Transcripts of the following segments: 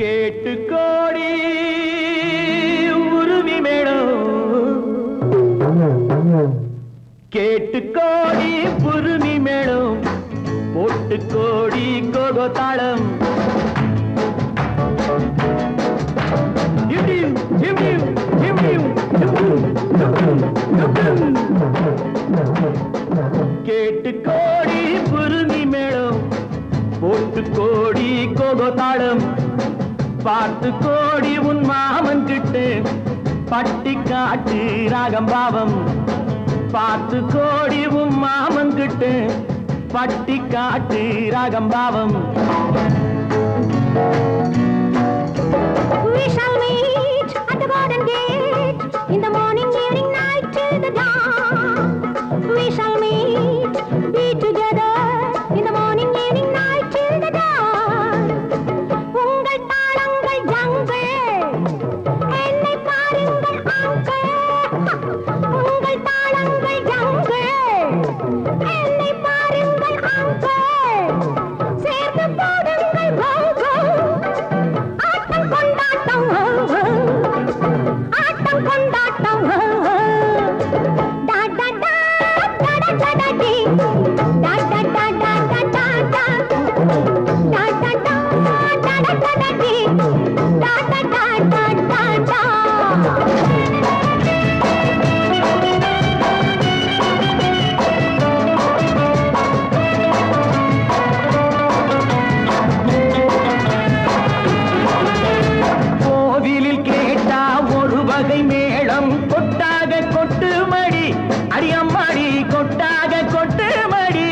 கேட்டு கோடி உருவி மேடம் கேட்டு கோடி புருமி மேடம் போட்டு கோடி கோகோ தாளம் இடியும், இடியும், இடியும், இடியும், இடியும். கேட்டு கோடி புருமி மேளம் போட்டு கோடி கோகோ தாளம் பார்த்து கோடி உன் மாமன் கிட்டு பட்டி காட்டு ராகம் பாவம் பார்த்து கோடி உன் மாமன் கிட்டு பட்டி காட்டு ராகம் பாவம் We shall meet at the garden gate in the morning, evening, night till the dawn. We shall meet, be together in the morning, evening, night till the dawn. உங்கள் தாளங்கள் ஜங்கள் என்னை பாருங்கள் அங்கள் உங்கள் தாளங்கள் ஜங்கள் என்னை பாருங்கள் uncle சேர்ந்து போடுங்கள் கோ ஆட்டம் கொண்டாட்டம் ஆட்டம் கொண்டாட்டம் டா டா டா டா டா டா டா டி. டா டா டா டா டா டா டா. டா டா டா டா டா டா டா டி. டா டா டா டா டா டா. கோவிலில் கேட்டா ஒரு வகை மேளம் கொட்டாக கொட்டு மடி அடியம்மாடி கொட்டாக கொட்டு மடி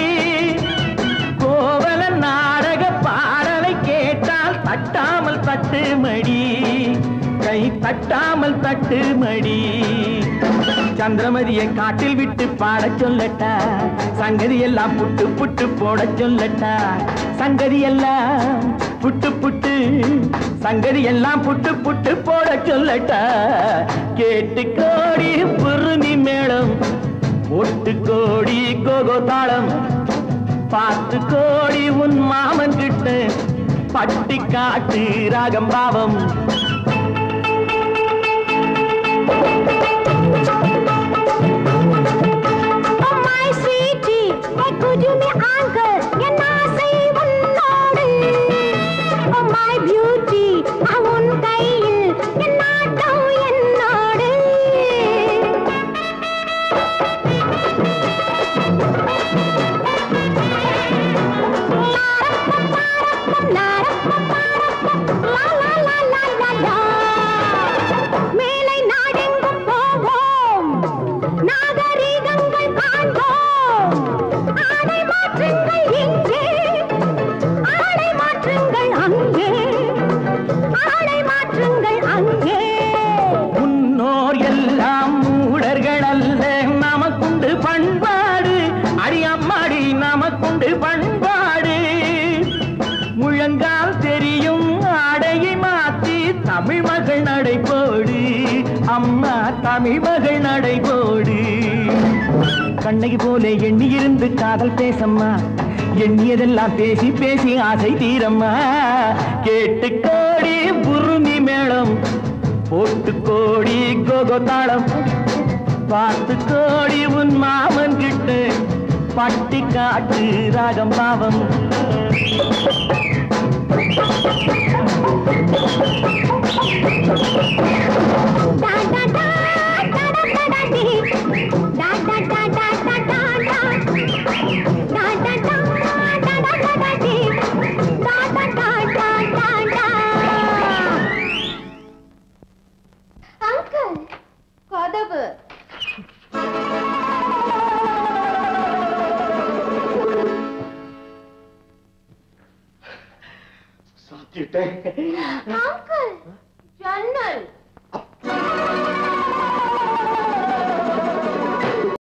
கோவல நாடக பாடலை கேட்டால் தட்டாமல் தட்டு மடி கை தட்டாமல் தட்டு மடி சந்திரமதியை காட்டில் விட்டு பாடச் சொல்லட்டா சங்கதி எல்லாம் புட்டு புட்டு போடச் சொல்லட்டா சங்கதி எல்லாம் புட்டு புட்டு சங்கதி எல்லாம் புட்டு புட்டு போடச் சொல்லட்டா கேட்டு கோடி புருமி மேளம் ஒட்டு கோடி கோகோ தாளம் பார்த்து கோடி உன் மாமன் கிட்ட பட்டி காட்டு ராகம் பாவம் Oh my sweetie, hey could you me uncle? என் ஆசை உன்னோடு. Oh my beauty, ஆ உன் கையில் என் நாட்டம் என்னோடு. லா, லா, லா, லா, லா, லா. மேலை நாடெங்கும் போவோம் நாகரீகங்கள் காண்போம் ஆடை மாற்றுங்கள் இங்கே ஆடை மாற்றுங்கள் அங்கே ஆடை மாற்றுங்கள் அங்கே முன்னோர் எல்லாம் மூடர்கள் அல்ல நமக்குண்டு பண்பாடு அடியம்மாடி நமக்குண்டு பண்பாடு முழங்கால் தெரியும் ஆடையை மாத்தி தமிழ் மகள் நடைபோடு அம்மா தமிழ் மகள் நடைபோடு கண்ணகி போல எண்ணி இருந்து காதல் பேசம்மா எண்ணியதெல்லாம் பேசி பேசி ஆசை தீரம்மா கேட்டு கோடி புருமி மேளம் போட்டு கோடி கோகோ தாளம் பார்த்து கோடி உன் மாமன் கிட்ட பட்டி காட்டு ராகம் பாவம் டா டா டா டா டா டா டா டி. டா டா டா டா டா டா டா. டா டா டா டா டா டா டா டி. டா டா டா டா டா டா. அங்கிள் கதவு சாத்திட்டேன் அங்கிள் ஜன்னல்